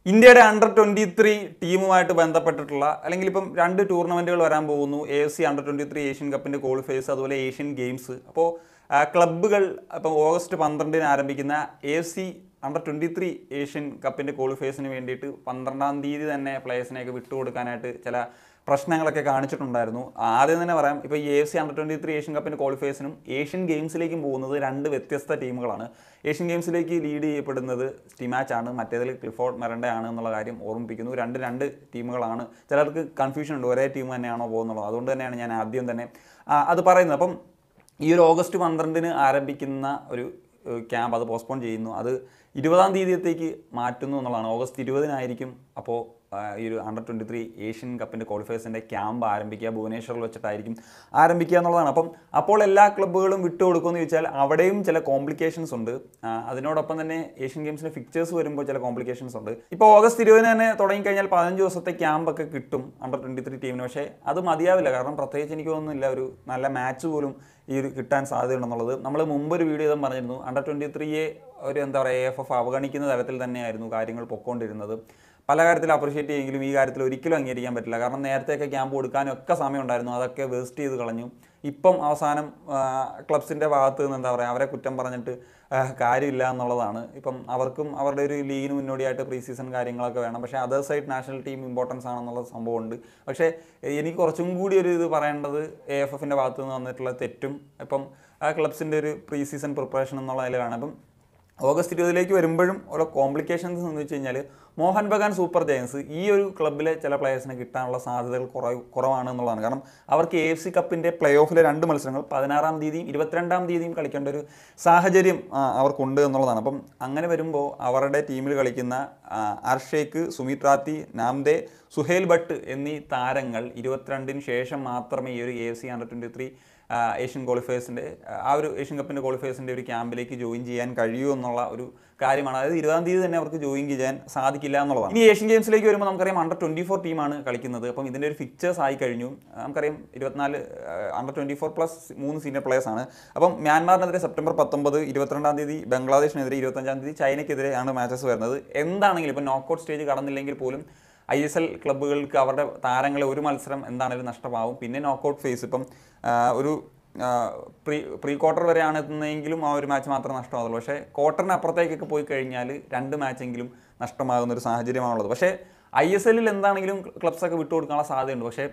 ഇന്ത്യയുടെ under twenty three ടീമുമായിട്ട് ബന്ധപ്പെട്ടിട്ടുള്ള അല്ലെങ്കിൽ ഇപ്പം രണ്ട് ടൂർണമെൻറ്റുകൾ വരാൻ പോകുന്നു A F C under twenty three Asian കപ്പിൻ്റെ ക്വാളിഫയേഴ്സ് അതുപോലെ ഏഷ്യൻ ഗെയിംസ് അപ്പോൾ ക്ലബ്ബുകൾ ഇപ്പം ഓഗസ്റ്റ് പന്ത്രണ്ടിന് ആരംഭിക്കുന്ന A F C under twenty three Asian കപ്പിൻ്റെ ക്വാളിഫയേഴ്സിന് വേണ്ടിയിട്ട് പന്ത്രണ്ടാം തീയതി തന്നെ പ്ലേയേഴ്സിനെയൊക്കെ വിട്ടുകൊടുക്കാനായിട്ട് ചില പ്രശ്നങ്ങളൊക്കെ കാണിച്ചിട്ടുണ്ടായിരുന്നു ആദ്യം തന്നെ പറയാം ഇപ്പോൾ ഈ A F C under twenty three Asian കപ്പിൻ്റെ ക്വാളിഫയേഴ്സിനും ഏഷ്യൻ ഗെയിംസിലേക്കും പോകുന്നത് രണ്ട് വ്യത്യസ്ത ടീമുകളാണ് ഏഷ്യൻ ഗെയിംസിലേക്ക് ലീഡ് ചെയ്യപ്പെടുന്നത് സ്റ്റിമാച്ച് ആണ് മറ്റേതിൽ ക്ലിഫോർഡ് മെറണ്ട ആണ് എന്നുള്ള കാര്യം ഓർമ്മിപ്പിക്കുന്നു രണ്ട് രണ്ട് ടീമുകളാണ് ചിലർക്ക് കൺഫ്യൂഷൻ ഉണ്ട് ഒരേ ടീം തന്നെയാണോ പോകുന്നുള്ളത് അതുകൊണ്ട് തന്നെയാണ് ഞാൻ ആദ്യം തന്നെ ആ, അത് പറയുന്നത് അപ്പം ഈ ഒരു ഓഗസ്റ്റ് പന്ത്രണ്ടിന് ആരംഭിക്കുന്ന ഒരു ക്യാമ്പ് അത് പോസ്റ്റ്പോൺ ചെയ്യുന്നു അത് ഇരുപതാം തീയതിയത്തേക്ക് മാറ്റുന്നു എന്നുള്ളതാണ് ഓഗസ്റ്റ് ഇരുപതിനായിരിക്കും അപ്പോൾ ഈ ഒരു അണ്ടർ ട്വൻറ്റി ത്രീ ഏഷ്യൻ കപ്പിൻ്റെ ക്വാളിഫയേഴ്സിൻ്റെ ക്യാമ്പ് ആരംഭിക്കുക ഭുവനേശ്വറിൽ വെച്ചിട്ടായിരിക്കും ആരംഭിക്കുക എന്നുള്ളതാണ് അപ്പം അപ്പോൾ എല്ലാ ക്ലബ്ബുകളും വിട്ടുകൊടുക്കുമെന്ന് ചോദിച്ചാൽ അവിടെയും ചില കോംപ്ലിക്കേഷൻസ് ഉണ്ട് ആ, അതിനോടൊപ്പം തന്നെ ഏഷ്യൻ ഗെയിംസിന് ഫിക്ചേഴ്സ് വരുമ്പോൾ ചില കോംപ്ലിക്കേഷൻസ് ഉണ്ട് ഇപ്പോൾ ഓഗസ്റ്റ് ഇരുപതിന് തന്നെ തുടങ്ങിക്കഴിഞ്ഞാൽ പതിനഞ്ച് ദിവസത്തെ ക്യാമ്പൊക്കെ കിട്ടും അണ്ടർ ട്വൻറ്റി ത്രീ ടീമിന് പക്ഷേ അത് മതിയാവില്ല കാരണം പ്രത്യേകിച്ച് എനിക്ക് തോന്നുന്നില്ല ഒരു നല്ല മാച്ച് പോലും ഈ ഒരു കിട്ടാൻ സാധ്യതയുണ്ടെന്നുള്ളത് നമ്മൾ മുമ്പ് ഒരു വീഡിയോ ഇതും പറഞ്ഞിരുന്നു അണ്ടർ ട്വൻറ്റി ത്രീയെ ഒരു എന്താ പറയുക എഫ് എഫ് അവഗണിക്കുന്ന തരത്തിൽ തന്നെയായിരുന്നു കാര്യങ്ങൾ പൊക്കോണ്ടിരുന്നത് പല കാര്യത്തിൽ അപ്രിഷ്യേറ്റ് ചെയ്യുമെങ്കിലും ഈ കാര്യത്തിൽ ഒരിക്കലും അംഗീകരിക്കാൻ പറ്റില്ല കാരണം നേരത്തെയൊക്കെ ക്യാമ്പ് കൊടുക്കാനും ഒക്കെ സമയം ഉണ്ടായിരുന്നു അതൊക്കെ വേസ്റ്റ് ചെയ്ത് കളഞ്ഞു ഇപ്പം അവസാനം ക്ലബ്സിൻ്റെ ഭാഗത്ത് നിന്ന് എന്താ പറയുക അവരെ കുറ്റം പറഞ്ഞിട്ട് ആ, കാര്യമില്ല എന്നുള്ളതാണ് ഇപ്പം അവർക്കും അവരുടെ ഒരു ലീഗിന് മുന്നോടിയായിട്ട് പ്രീ സീസൺ കാര്യങ്ങളൊക്കെ വേണം പക്ഷേ other side national team importance ആണെന്നുള്ള സംഭവമുണ്ട് പക്ഷേ എനിക്ക് കുറച്ചും കൂടി ഒരു ഇത് പറയേണ്ടത് എ എഫ് എഫിൻ്റെ ഭാഗത്ത് നിന്ന് വന്നിട്ടുള്ള തെറ്റും ഇപ്പം ആ ക്ലബ്സിൻ്റെ ഒരു പ്രീ സീസൺ പ്രിപ്പറേഷൻ എന്നുള്ള നിലയിലാണ് അപ്പം ഓഗസ്റ്റ് ഇരുപതിലേക്ക് വരുമ്പോഴും ഓരോ കോംപ്ലിക്കേഷൻസ് എന്ന് വെച്ച് കഴിഞ്ഞാൽ മോഹൻ ബഗാൻ സൂപ്പർ ജയൻസ് ഈ ഒരു ക്ലബ്ബിലെ ചില പ്ലേയേഴ്സിനെ കിട്ടാനുള്ള സാധ്യതകൾ കുറവ് കുറവാണ് എന്നുള്ളതാണ് കാരണം അവർക്ക് എ എഫ് സി കപ്പിൻ്റെ പ്ലേ ഓഫിലെ രണ്ട് മത്സരങ്ങൾ പതിനാറാം തീയതിയും ഇരുപത്തിരണ്ടാം തീയതിയും കളിക്കേണ്ട ഒരു സാഹചര്യം ആ, അവർക്കുണ്ട് എന്നുള്ളതാണ് അപ്പം അങ്ങനെ വരുമ്പോൾ അവരുടെ ടീമിൽ കളിക്കുന്ന ആ, അർഷേക്ക് സുമിത് റാത്തി നാംദേ സുഹേൽ ഭട്ട് എന്നീ താരങ്ങൾ ഇരുപത്തിരണ്ടിന് ശേഷം മാത്രമേ ഈ ഒരു A F C under twenty three Asian ക്വാളിഫയേഴ്സിൻ്റെ ആ ഒരു ഏഷ്യൻ കപ്പിൻ്റെ ക്വാളിഫയേഴ്സിൻ്റെ ഒരു ക്യാമ്പിലേക്ക് ജോയിൻ ചെയ്യാൻ കഴിയൂ എന്നുള്ള ഒരു കാര്യമാണ് അതായത് ഇരുപതാം തീയതി തന്നെ അവർക്ക് ജോയിൻ ചെയ്യാൻ സാധിക്കില്ല എന്നുള്ളതാണ് ഇനി ഏഷ്യൻ ഗെയിംസിലേക്ക് വരുമ്പോൾ നമുക്കറിയാം അണ്ടർ ട്വൻറ്റി ഫോർ ടീമാണ് കളിക്കുന്നത് അപ്പം ഇതിൻ്റെ ഒരു ഫിക്ചേഴ്സ് ആയി കഴിഞ്ഞു നമുക്കറിയാം ഇരുപത്തിനാല് അണ്ടർ ട്വൻറ്റി ഫോർ പ്ലസ് മൂന്ന് സീനിയർ പ്ലേയേഴ്സ് ആണ് അപ്പം മ്യാൻമാറിനെതിരെ സെപ്റ്റംബർ പത്തൊമ്പത് ഇരുപത്തിരണ്ടാം തീയതി ബംഗ്ലാദേശിനെതിരെ ഇരുപത്തഞ്ചാം തീയതി ചൈനയ്ക്കെതിരെയാണ് മാച്ചസ് വരുന്നത് എന്താണെങ്കിലും ഇപ്പോൾ നോക്കൗട്ട് സ്റ്റേജ് കടന്നില്ലെങ്കിൽ പോലും ഐ എസ് എൽ ക്ലബ്ബുകൾക്ക് അവരുടെ താരങ്ങളെ ഒരു മത്സരം എന്താണെങ്കിലും നഷ്ടമാവും പിന്നെ നോക്കൗട്ട് ഫേസ് ഇപ്പം ആ, ഒരു ആ, പ്രീ പ്രീ ക്വാർട്ടർ വരെയാണ് എത്തുന്നതെങ്കിലും ആ ഒരു മാച്ച് മാത്രമേ നഷ്ടമാകുള്ളൂ പക്ഷേ ക്വാർട്ടറിന് അപ്പുറത്തേക്കൊക്കെ പോയി കഴിഞ്ഞാൽ രണ്ട് മാച്ചെങ്കിലും നഷ്ടമാകുന്ന ഒരു സാഹചര്യമാണുള്ളത് പക്ഷേ ഐ എസ് എല്ലിൽ എന്താണെങ്കിലും ക്ലബ്സൊക്കെ വിട്ടുകൊടുക്കാനുള്ള സാധ്യതയുണ്ട് പക്ഷേ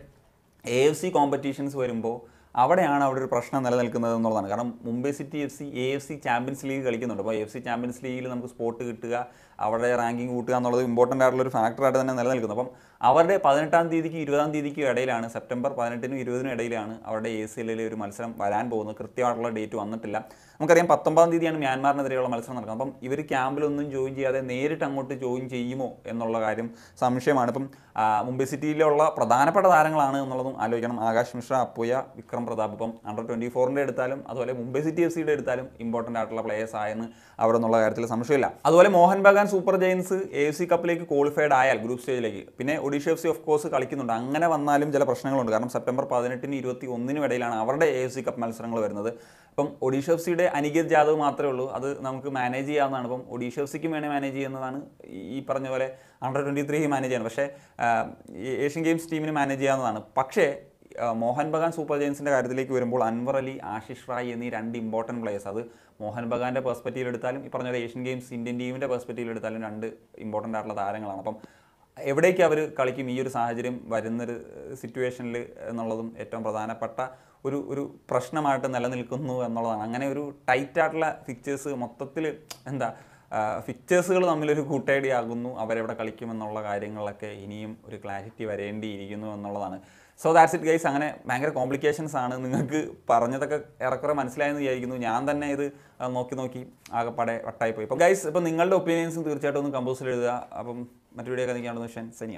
എ എഫ് സി കോമ്പറ്റീഷൻസ് വരുമ്പോൾ അവിടെയാണ് അവിടെ ഒരു പ്രശ്നം നിലനിൽക്കുന്നത് എന്നുള്ളതാണ് കാരണം Mumbai city F C A F C champions league കളിക്കുന്നുണ്ട് അപ്പോൾ എഫ് സി ചാമ്പ്യൻസ് ലീഗിൽ നമുക്ക് സ്പോട്ട് കിട്ടുക അവിടെ റാങ്കിങ് കൂട്ടുക എന്നുള്ളത് ഇമ്പോർട്ടൻ്റ് ആയിട്ടുള്ള ഒരു ഫാക്ടറായിട്ട് തന്നെ നിലനിൽക്കുന്നു അപ്പം അവരുടെ പതിനെട്ടാം തീയതിക്കും ഇരുപതാം തീയതിക്കും ഇടയിലാണ് സെപ്റ്റംബർ പതിനെട്ടിനും ഇരുപതിനും ഇടയിലാണ് അവരുടെ എ സി എല്ലിലെ ഒരു മത്സരം വരാൻ പോകുന്നത് കൃത്യമായിട്ടുള്ള ഡേറ്റ് വന്നിട്ടില്ല നമുക്കറിയാം പത്തൊമ്പതാം തീയതിയാണ് മ്യാൻമാറിനെതിരെയുള്ള മത്സരം നടക്കുന്നത് അപ്പം ഇവർ ക്യാമ്പിലൊന്നും ജോയിൻ ചെയ്യാതെ നേരിട്ട് അങ്ങോട്ട് ജോയിൻ ചെയ്യുമോ എന്നുള്ള കാര്യം സംശയമാണ് ഇപ്പം ആ, മുംബൈ സിറ്റിയിലുള്ള പ്രധാനപ്പെട്ട താരങ്ങളാണ് എന്നുള്ളതും ആലോചിക്കണം ആകാശ് മിശ്ര അപ്പുയ വിക്രം പ്രതാപ് ഇപ്പം അണ്ടർ ട്വൻറ്റി ഫോറിൻ്റെ എടുത്താലും അതുപോലെ മുംബൈ സിറ്റി എഫ് സിയുടെ എടുത്താലും ഇമ്പോർട്ടൻ്റ് ആയിട്ടുള്ള പ്ലേയേഴ്സ് ആയെന്ന് അവിടെ നിന്നുള്ള കാര്യത്തിൽ സംശയമില്ല അതുപോലെ Mohan Bagan super giants A F C കപ്പിലേക്ക് ക്വാളിഫൈഡ് ആയാൽ ഗ്രൂപ്പ് സ്റ്റേജിലേക്ക് പിന്നെ Odisha F C of course കളിക്കുന്നുണ്ട് അങ്ങനെ വന്നാലും ചില പ്രശ്നങ്ങളുണ്ട് കാരണം സെപ്റ്റംബർ പതിനെട്ടിന് ഇരുപത്തി ഒന്നിനും ഇടയിലാണ് അവരുടെ എ എഫ് സി കപ്പ് മത്സരങ്ങൾ വരുന്നത് അപ്പം ഒഡീഷ എഫ് സിയുടെ അനികേത് ജാദവ് മാത്രമേ ഉള്ളൂ അത് നമുക്ക് മാനേജ് ചെയ്യാവുന്നതാണ് ഇപ്പം ഒഡീഷ എഫ് സിക്ക് വേണേൽ മാനേജ് ചെയ്യുന്നതാണ് ഈ- ഈ പറഞ്ഞ പോലെ അണ്ടർ ട്വൻറ്റി ത്രീ മാനേജ് ചെയ്യണം പക്ഷേ ആ, ഈ ഏഷ്യൻ ഗെയിംസ് ടീമിന് മാനേജ് ചെയ്യാവുന്നതാണ് പക്ഷേ ആ, മോഹൻ ബഗാൻ സൂപ്പർ ജയൻസിൻ്റെ കാര്യത്തിലേക്ക് വരുമ്പോൾ അൻവർ അലി ആശിഷ് റായ് എന്നീ രണ്ട് ഇമ്പോർട്ടൻറ്റ് പ്ലേയേഴ്സ് അത് മോഹൻ ബഗാൻ്റെ പെർസ്പെക്റ്റീവ് എടുത്താലും ഈ പറഞ്ഞ പോലെ ഏഷ്യൻ ഗെയിംസ് ഇന്ത്യൻ ടീമിൻ്റെ പെർസ്പെക്റ്റീവ് എടുത്താലും രണ്ട് ഇമ്പോർട്ടൻ്റ് ആയിട്ടുള്ള താരങ്ങളാണ് അപ്പം എവിടേക്ക് അവർ കളിക്കും ഈ ഒരു സാഹചര്യം വരുന്നൊരു സിറ്റുവേഷനിൽ എന്നുള്ളതും ഏറ്റവും പ്രധാനപ്പെട്ട ഒരു ഒരു പ്രശ്നമായിട്ട് നിലനിൽക്കുന്നു എന്നുള്ളതാണ് അങ്ങനെ ഒരു ടൈറ്റ് ആയിട്ടുള്ള ഫിക്ചേഴ്സ് മൊത്തത്തിൽ എന്താ ഫിക്ചേഴ്സുകൾ തമ്മിലൊരു കൂട്ടേടി ആകുന്നു അവരെവിടെ കളിക്കുമെന്നുള്ള കാര്യങ്ങളൊക്കെ ഇനിയും ഒരു ക്ലാരിറ്റി വരേണ്ടിയിരിക്കുന്നു എന്നുള്ളതാണ് സോ ദാറ്റ്സ് ഇറ്റ് ഗൈസ് അങ്ങനെ ഭയങ്കര കോംപ്ലിക്കേഷൻസ് ആണ് നിങ്ങൾക്ക് പറഞ്ഞതൊക്കെ ഏറെക്കുറെ മനസ്സിലായെന്ന് വിചാരിക്കുന്നു ഞാൻ തന്നെ ഇത് ആ, നോക്കി നോക്കി ആകെപ്പാടെ വട്ടായി പോയി അപ്പോൾ ഗൈസ് ഇപ്പോൾ നിങ്ങളുടെ ഒപ്പീനിയൻസും തീർച്ചയായിട്ടും ഒന്ന് കമ്പോസിൽ എഴുതുക അപ്പം മറ്റു വീഡിയോ ഒക്കെ നിൽക്കുകയാണെന്ന് വെച്ചാൽ സനിയ